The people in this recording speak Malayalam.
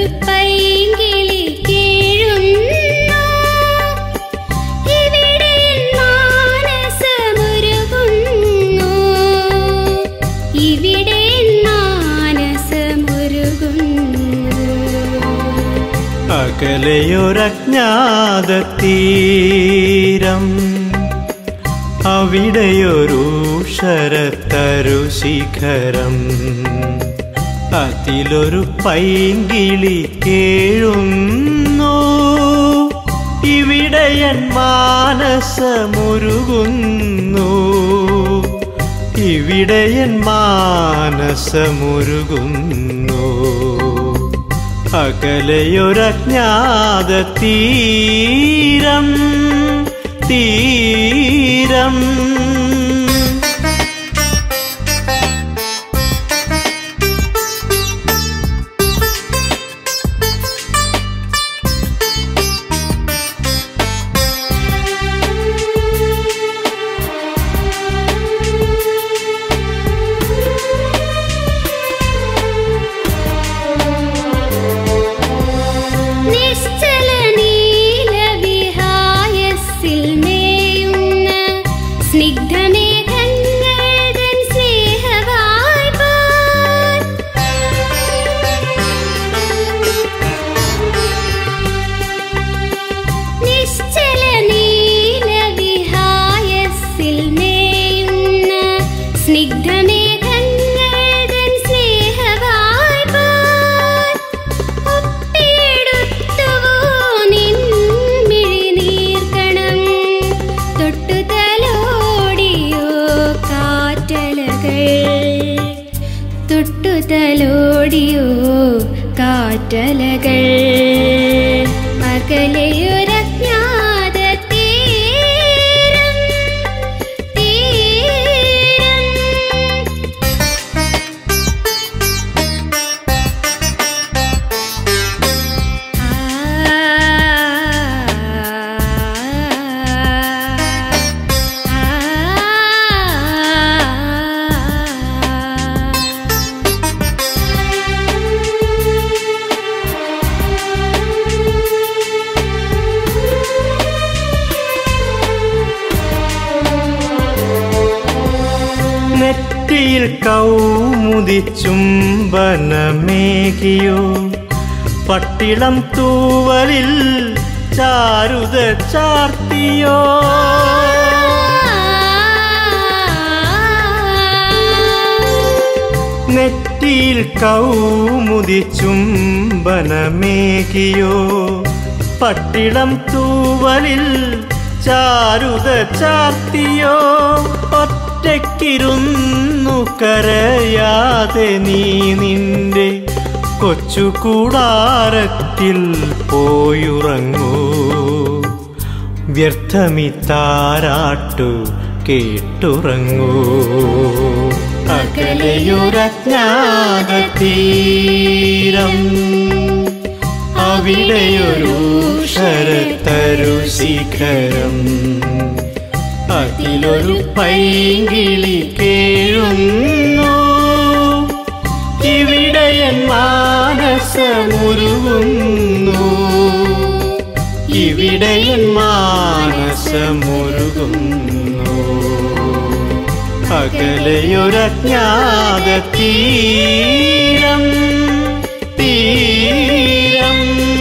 അതിലൊരു പൈങ്കിളി കേഴുന്നു ഇവിടെ മാനസമുരുകുന്നു ഇവിടെ മാനസമുരുകുന്നു അകലെയൊരജ്ഞാത തീരം അവിടെയൊരു ശരത്തരു ശിഖരം അതിലൊരു പൈങ്കിളി കേഴുന്നു ഇവിടെയൻ മാനസമുരുകുന്നു ഇവിടെയൻ മാനസമുരുകുന്നു അകലെയൊരജ്ഞാത തീരം തീരം നിശ്ചല നീലവിഹായസിൽ മേയുന്ന സ്നിഗ്ധമേഘങ്ങൾ തൻ സ്നേഹവായ്പാൽ. നിശ്ചല നീലവിഹായസിൽ മേയുന്ന സ്നിഗ്ധമേഘങ്ങൾ തൻ സ്നേഹവായ്പാൽ. ഒപ്പിയെടുത്തുവോ നിൻ മിഴിനീർക്കണം. തൊട്ടുതലോടിയോ കാറ്റലകൾ തൊട്ടുതലോടിയോ കാറ്റലകൾ അകലെയൊരജ്ഞാത തീരം തീരം നെറ്റിയിൽ കൗമുദി ചുംബനമേകിയോ പട്ടിളം തൂവലിൽ ചാരുത ചാർത്തിയോ നെറ്റിയിൽ കൗമുദി ചുംബനമേകിയോ പട്ടിളം തൂവലിൽ ചാരുത ചാർത്തിയോ ഒറ്റയ്ക്കിരുന്നു കരയാതെ നീ നിന്റെ കൊച്ചു കൂടാരത്തിൽ പോയുറങ്ങൂ വ്യർത്ഥമി താരാട്ടു കേട്ടുറങ്ങൂ അകലെയൊരജ്ഞാത തീരം അവിടെയൊരു ശരത്തരു ശിഖരം അതിലൊരു പൈങ്കിളി കേഴുന്നു ഇവിടെയൻ മാനസമുരുകുന്നു ഇവിടെയൻ മാനസമുരുകുന്നു അകലെയൊരജ്ഞാത തീരം തീരം